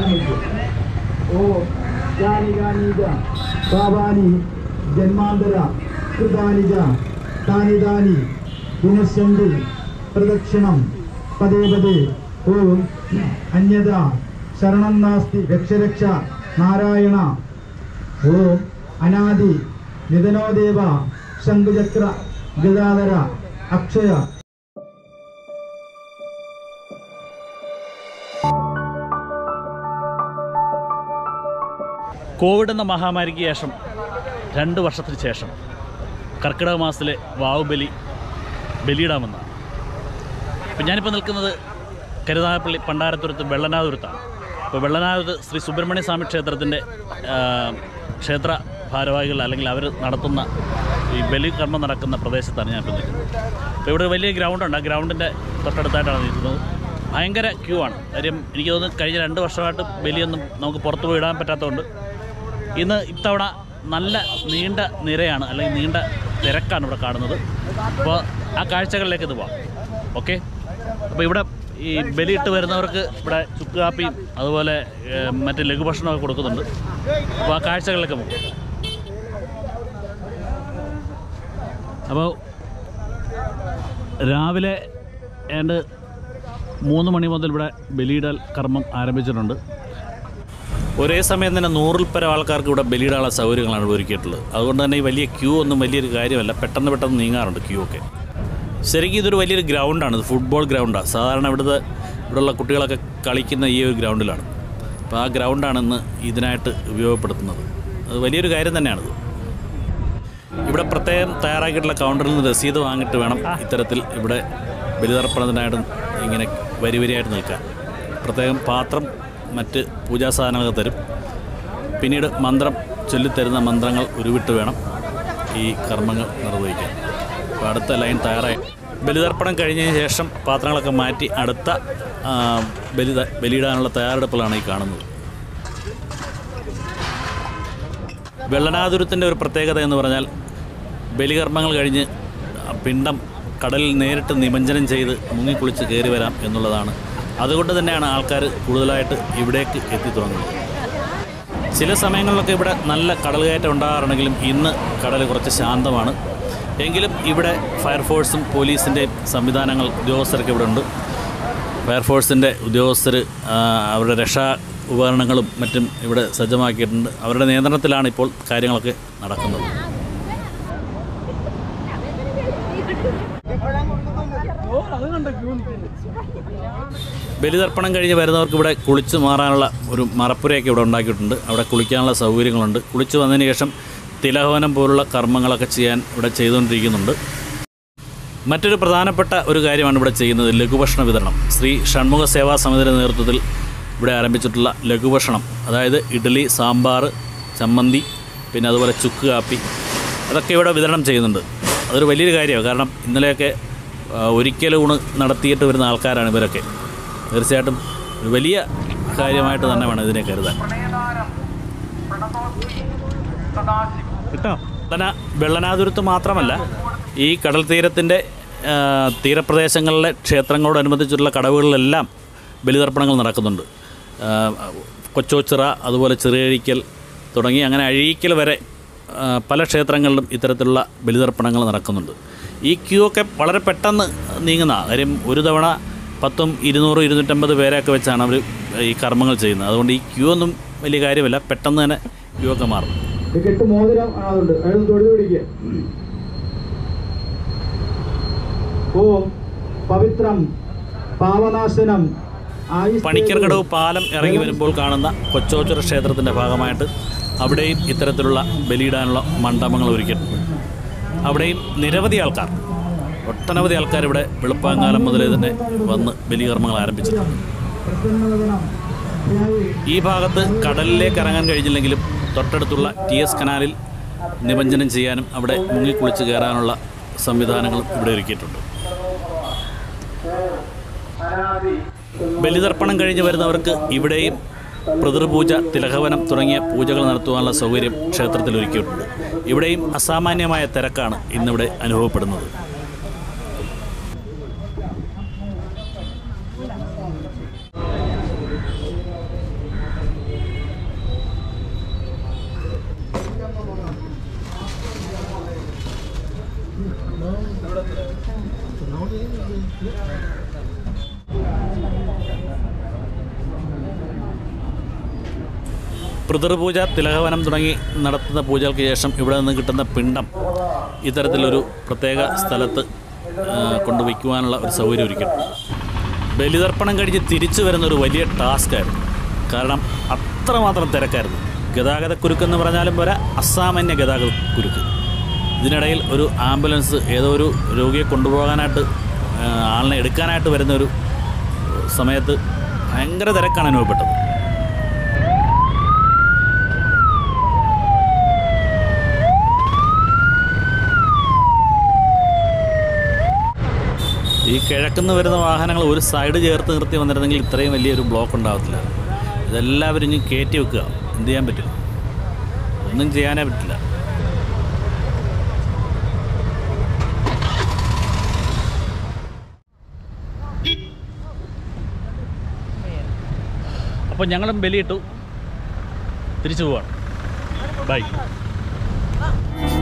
നമിച്ചു ഓ യാനി ഗാനീജ പാപാനി ജന്മാന്തര കൃതാനിജ താനി താനി പുനഃസന്ധി പ്രദക്ഷിണം പദേ പദേ ഓം അന്യത ശരണം നാസ്തി രക്ഷരക്ഷ നാരായണ ഓം അനാദി നിധനോദേവ ശംഖുചക്ര ഗദാധര അക്ഷയ കോവിഡ് എന്ന മഹാമാരിക്ക് ശേഷം രണ്ട് വർഷത്തിന് ശേഷം കർക്കിടക മാസത്തിലെ വാവുബലി ബലിയിടാമെന്നാണ് ഇപ്പം ഞാനിപ്പോൾ നിൽക്കുന്നത് കരുനാഗപ്പള്ളി പണ്ടാരത്തുരത്ത് വെള്ളനാതുരത്താണ് ഇപ്പോൾ വെള്ളനാതുരത്ത് ശ്രീ സുബ്രഹ്മണ്യ സ്വാമി ക്ഷേത്രത്തിൻ്റെ ആ, ക്ഷേത്ര ഭാരവാഹികൾ അല്ലെങ്കിൽ അവർ നടത്തുന്ന ഈ ബലി കർമ്മം നടക്കുന്ന പ്രദേശത്താണ് ഞാനിപ്പോൾ നിൽക്കുന്നത് അപ്പോൾ ഇവിടെ ഒരു വലിയ ഗ്രൗണ്ടുണ്ട് ആ ഗ്രൗണ്ടിൻ്റെ തൊട്ടടുത്തായിട്ടാണ് നിൽക്കുന്നത് ഭയങ്കര ക്യൂ ആണ് കാര്യം എനിക്ക് തോന്നുന്നു കഴിഞ്ഞ രണ്ട് വർഷമായിട്ട് ബലിയൊന്നും നമുക്ക് പുറത്തു പോയി ഇടാൻ പറ്റാത്തതുകൊണ്ട് ഇന്ന് ഇത്തവണ നല്ല നീണ്ട നിരയാണ് അല്ലെങ്കിൽ നീണ്ട തിരക്കാണ് ഇവിടെ കാണുന്നത് അപ്പോൾ ആ കാഴ്ചകളിലേക്ക് ഇത് പോവാം ഓക്കെ അപ്പോൾ ഇവിടെ ഈ ബലിയിട്ട് വരുന്നവർക്ക് ഇവിടെ ചുക്ക് കാപ്പിയും അതുപോലെ ഏഹ്, മറ്റ് ലഘുഭക്ഷണമൊക്കെ കൊടുക്കുന്നുണ്ട് അപ്പോൾ ആ കാഴ്ചകളിലേക്ക് പോകും അപ്പോൾ രാവിലെ ഏണ്ട് മൂന്ന് മണി മുതൽ ഇവിടെ ബലിയിടൽ കർമ്മം ആരംഭിച്ചിട്ടുണ്ട് ഒരേ സമയം തന്നെ നൂറിൽ പരം ആൾക്കാർക്ക് ഇവിടെ ബലിയിടാനുള്ള സൗകര്യങ്ങളാണ് ഇവിടെ ഒരുക്കിയിട്ടുള്ളത് അതുകൊണ്ട് തന്നെ ഈ വലിയ ക്യൂ ഒന്നും വലിയൊരു കാര്യമല്ല പെട്ടെന്ന് പെട്ടെന്ന് നീങ്ങാറുണ്ട് ക്യൂ ഒക്കെ ശരിക്കും ഇതൊരു വലിയൊരു ഗ്രൗണ്ടാണ് ഇത് ഫുട്ബോൾ ഗ്രൗണ്ടാണ് സാധാരണ ഇവിടുത്തെ ഇവിടെയുള്ള കുട്ടികളൊക്കെ കളിക്കുന്ന ഈ ഒരു ഗ്രൗണ്ടിലാണ് അപ്പോൾ ആ ഗ്രൗണ്ടാണ് ഇന്ന് ഇതിനായിട്ട് ഉപയോഗപ്പെടുത്തുന്നത് അത് വലിയൊരു കാര്യം തന്നെയാണിത് ഇവിടെ പ്രത്യേകം തയ്യാറാക്കിയിട്ടുള്ള കൗണ്ടറിൽ നിന്ന് രസീത് വാങ്ങിയിട്ട് വേണം ഇത്തരത്തിൽ ഇവിടെ ബലിതർപ്പണത്തിനായിട്ട് ഇങ്ങനെ വരി വരിയായിട്ട് നിൽക്കാൻ പ്രത്യേകം പാത്രം മറ്റ് പൂജാ സാധനങ്ങളൊക്കെ തരും പിന്നീട് മന്ത്രം ചൊല്ലിത്തരുന്ന മന്ത്രങ്ങൾ ഉരുവിട്ട് വേണം ഈ കർമ്മങ്ങൾ നിർവഹിക്കാൻ അപ്പോൾ അടുത്ത ലൈൻ തയ്യാറായി ബലിതർപ്പണം കഴിഞ്ഞതിന് ശേഷം പാത്രങ്ങളൊക്കെ മാറ്റി അടുത്ത ആ, ബലി ബലിയിടാനുള്ള തയ്യാറെടുപ്പുകളാണ് ഈ കാണുന്നത് വെള്ളനാതുരത്തിൻ്റെ ഒരു പ്രത്യേകത എന്ന് പറഞ്ഞാൽ ബലികർമ്മങ്ങൾ കഴിഞ്ഞ് ആ പിണ്ടം കടലിൽ നേരിട്ട് നിമഞ്ജനം ചെയ്ത് മുങ്ങിക്കുളിച്ച് കയറി വരാം എന്നുള്ളതാണ് അതുകൊണ്ട് തന്നെയാണ് ആൾക്കാർ കൂടുതലായിട്ട് ഇവിടേക്ക് എത്തി തുടങ്ങുന്നത് ചില സമയങ്ങളിലൊക്കെ ഇവിടെ നല്ല കടൽ കയറ്റം ഉണ്ടാകാറുണ്ടെങ്കിലും ഇന്ന് കടൽ കുറച്ച് ശാന്തമാണ് എങ്കിലും ഇവിടെ ഫയർഫോഴ്സും പോലീസിൻ്റെയും സംവിധാനങ്ങൾ ഉദ്യോഗസ്ഥരൊക്കെ ഇവിടെ ഉണ്ട് ഫയർഫോഴ്സിൻ്റെ ഉദ്യോഗസ്ഥർ അവരുടെ രക്ഷാ ഉപകരണങ്ങളും മറ്റും ഇവിടെ സജ്ജമാക്കിയിട്ടുണ്ട് അവരുടെ നിയന്ത്രണത്തിലാണ് ഇപ്പോൾ കാര്യങ്ങളൊക്കെ നടക്കുന്നത് ബലിതർപ്പണം കഴിഞ്ഞ് വരുന്നവർക്ക് ഇവിടെ കുളിച്ച് മാറാനുള്ള ഒരു മറപ്പുരയൊക്കെ ഇവിടെ ഉണ്ടാക്കിയിട്ടുണ്ട് അവിടെ കുളിക്കാനുള്ള സൗകര്യങ്ങളുണ്ട് കുളിച്ച് വന്നതിന് ശേഷം തിലഹവനം പോലുള്ള കർമ്മങ്ങളൊക്കെ ചെയ്യാൻ ഇവിടെ ചെയ്തുകൊണ്ടിരിക്കുന്നുണ്ട് മറ്റൊരു പ്രധാനപ്പെട്ട ഒരു കാര്യമാണ് ഇവിടെ ചെയ്യുന്നത് ലഘുഭക്ഷണ വിതരണം ശ്രീ ഷൺമുഖ സേവാ സമിതിയുടെ നേതൃത്വത്തിൽ ഇവിടെ ആരംഭിച്ചിട്ടുള്ള ലഘുഭക്ഷണം അതായത് ഇഡ്ഡലി സാമ്പാർ ചമ്മന്തി പിന്നെ അതുപോലെ ചുക്ക് കാപ്പി അതൊക്കെ ഇവിടെ വിതരണം ചെയ്യുന്നുണ്ട് അതൊരു വലിയൊരു കാര്യമാണ് കാരണം ഇന്നലെയൊക്കെ ആ, ഒരിക്കൽ ഊണ് നടത്തിയിട്ട് വരുന്ന ആൾക്കാരാണ് ഇവരൊക്കെ തീർച്ചയായിട്ടും ഒരു വലിയ കാര്യമായിട്ട് തന്നെ വേണം ഇതിനെ കരുതാൻ വെള്ളന വെള്ളനാതുരത്ത് മാത്രമല്ല ഈ കടൽ തീരത്തിൻ്റെ ആ, തീരപ്രദേശങ്ങളിലെ ക്ഷേത്രങ്ങളോടനുബന്ധിച്ചുള്ള കടവുകളിലെല്ലാം ബലിതർപ്പണങ്ങൾ നടക്കുന്നുണ്ട് ആ, കൊച്ചോച്ചിറ അതുപോലെ ചെറിയഴിക്കൽ തുടങ്ങി അങ്ങനെ അഴീക്കൽ വരെ ആ, പല ക്ഷേത്രങ്ങളിലും ഇത്തരത്തിലുള്ള ബലിതർപ്പണങ്ങൾ നടക്കുന്നുണ്ട് ഈ ക്യൂ ഒക്കെ വളരെ പെട്ടെന്ന് നീങ്ങുന്ന കാര്യം ഒരു തവണ പത്തും ഇരുന്നൂറും ഇരുന്നൂറ്റമ്പത് പേരെയൊക്കെ വെച്ചാണ് അവർ ഈ കർമ്മങ്ങൾ ചെയ്യുന്നത് അതുകൊണ്ട് ഈ ക്യൂ ഒന്നും വലിയ കാര്യമല്ല പെട്ടെന്ന് തന്നെ ക്യൂ ഒക്കെ മാറും ഇത് കെട്ട് മോതിരം ആണ് അതുണ്ട് അയാൾ തൊഴുതു പിടിക്കുക ഓം പവിത്രം പാവനാശനം ആയുസ്തേ പണിക്കർക്കടവ് പാലം ഇറങ്ങി വരുമ്പോൾ കാണുന്ന കൊച്ചോച്ചിറ ക്ഷേത്രത്തിൻ്റെ ഭാഗമായിട്ട് അവിടെയും ഇത്തരത്തിലുള്ള ബലിയിടാനുള്ള മണ്ഡപങ്ങൾ ഒരുക്കിയിട്ടുണ്ട് അവിടെയും നിരവധി ആൾക്കാർ ഒട്ടനവധി ആൾക്കാർ ഇവിടെ വെളുപ്പാങ്കാലം മുതലേ തന്നെ വന്ന് ബലികർമ്മങ്ങൾ ആരംഭിച്ചിട്ടുണ്ട് പ്രസന്നവദനം ധ്യായേ ഈ ഭാഗത്ത് കടലിലേക്ക് ഇറങ്ങാൻ കഴിഞ്ഞില്ലെങ്കിലും തൊട്ടടുത്തുള്ള ടി എസ് കനാലിൽ നിമഞ്ജനം ചെയ്യാനും അവിടെ മുങ്ങിക്കുളിച്ച് കയറാനുള്ള സംവിധാനങ്ങളും ഇവിടെ ഒരുക്കിയിട്ടുണ്ട് ബലിതർപ്പണം കഴിഞ്ഞ് വരുന്നവർക്ക് ഇവിടെയും പിതൃപൂജ തിലഹവനം തുടങ്ങിയ പൂജകൾ നടത്തുവാനുള്ള സൗകര്യം ക്ഷേത്രത്തിൽ ഒരുക്കിയിട്ടുണ്ട് ഇവിടെയും അസാമാന്യമായ തിരക്കാണ് ഇന്നിവിടെ അനുഭവപ്പെടുന്നത് പിതൃപൂജ തിലകവനം തുടങ്ങി നടത്തുന്ന പൂജകൾക്ക് ശേഷം ഇവിടെ നിന്ന് കിട്ടുന്ന പിണ്ടം ഇത്തരത്തിലൊരു പ്രത്യേക സ്ഥലത്ത് ആ, കൊണ്ടുവയ്ക്കുവാനുള്ള ഒരു സൗകര്യം ഒരുക്കിയിട്ടുണ്ട് ബലിതർപ്പണം കഴിഞ്ഞ് തിരിച്ചു വരുന്ന ഒരു വലിയ ടാസ്ക്കായിരുന്നു കാരണം അത്രമാത്രം തിരക്കായിരുന്നു ഗതാഗതക്കുരുക്കെന്ന് പറഞ്ഞാലും പോരാ അസാമാന്യ ഗതാഗത കുരുക്ക് ഇതിനിടയിൽ ഒരു ആംബുലൻസ് ഏതോ ഒരു രോഗിയെ കൊണ്ടുപോകാനായിട്ട് ആ, ആളിനെ എടുക്കാനായിട്ട് വരുന്ന ഒരു സമയത്ത് ഭയങ്കര തിരക്കാണ് അനുഭവപ്പെട്ടത് ഈ കിഴക്കുന്ന് വരുന്ന വാഹനങ്ങൾ ഒരു സൈഡ് ചേർത്ത് നിർത്തി വന്നിരുന്നെങ്കിൽ ഇത്രയും വലിയൊരു ബ്ലോക്ക് ഉണ്ടാകത്തില്ല ഇതെല്ലാവരും ഇനി കയറ്റി വെക്കുക എന്ത് ചെയ്യാൻ പറ്റും ഒന്നും ചെയ്യാനേ പറ്റില്ല അപ്പോൾ ഞങ്ങളും ബലിയിട്ടു തിരിച്ചു പോവാണ് ബൈ